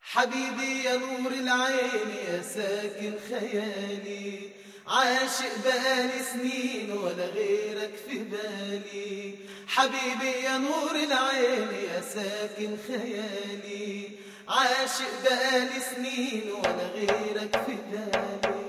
حبيبي يا نور العين يا ساكن خيالي عاشق بقالي سنين ولا غيرك في بالي حبيبي يا نور العين يا ساكن خيالي عاشق بقالي سنين ولا غيرك في بالي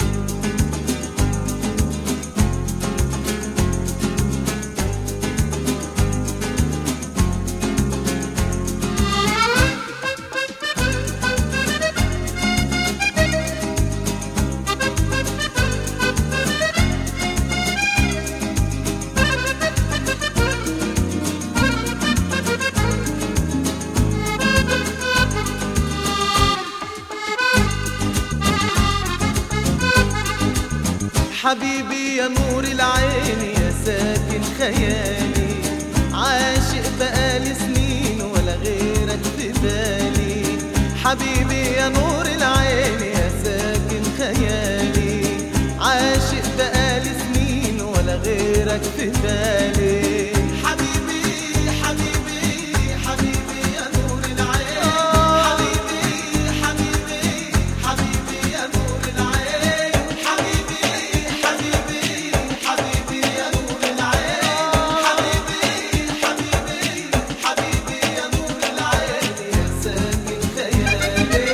حبيبي يا نور العين يا ساكن خيالي عاشق بقالي سنين ولا غيرك في بالي حبيبي يا نور العين يا ساكن خيالي عاشق بقالي سنين ولا غيرك في بالي حبيبي حبيبي حبيبي يا نور العين حبيبي حبيبي حبيبي يا نور العين حبيبي حبيبي حبيبي يا نور العين حبيبي حبيبي حبيبي يا نور العين يا ساكن خيالي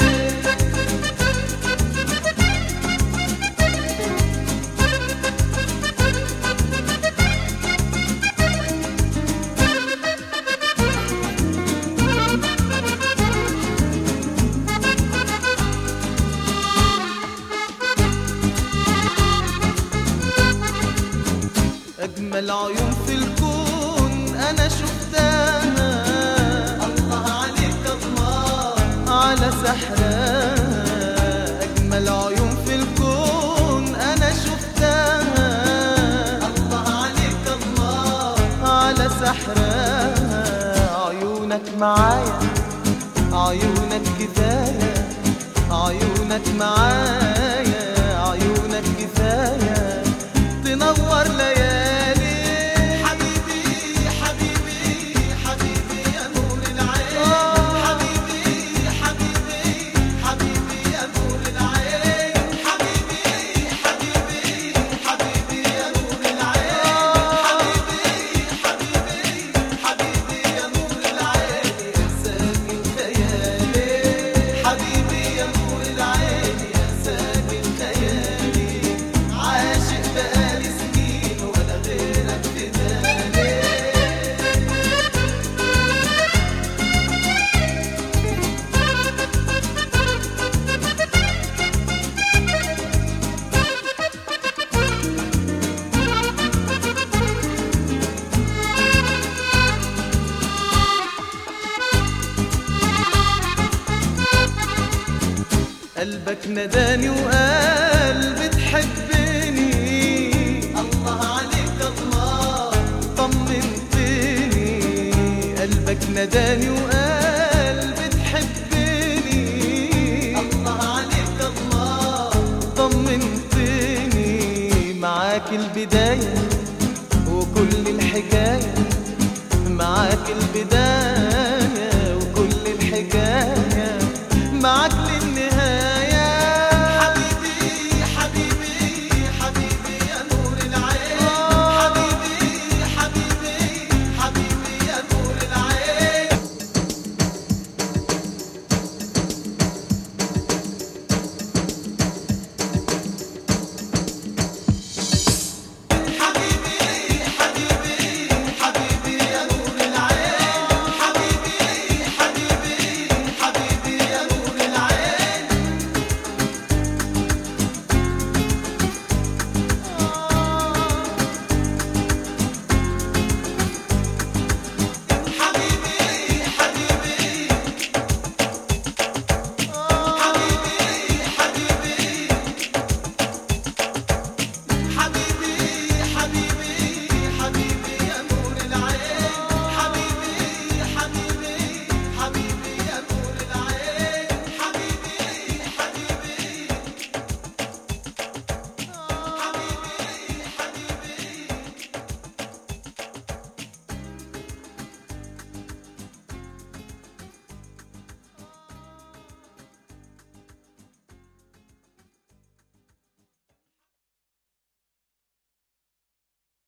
أجمل عيون في الكون أنا شفتها الله عليك الله على سحرها أجمل عيون في الكون أنا شفتها الله عليك الله على سحرها عيونك معايا عيونك كفاية عيونك معايا عيونك كفاية تنور ليالي حبيبي حبيبي حبيبي يا نور العين حبيبي حبيبي حبيبي يا نور العين حبيبي حبيبي حبيبي يا نور العين حبيبي حبيبي حبيبي يا نور العين يا ساكن خيالي حبيبي يا نور العين يا ساكن خيالي عاشق بقالي سنين ولا غيرك في بالي قلبك نداني وقال بتحبني الله عليك الله طمنتني قلبك نداني وقال بتحبني الله عليك الله طمنتني معاك البداية وكل الحكاية معاك البداية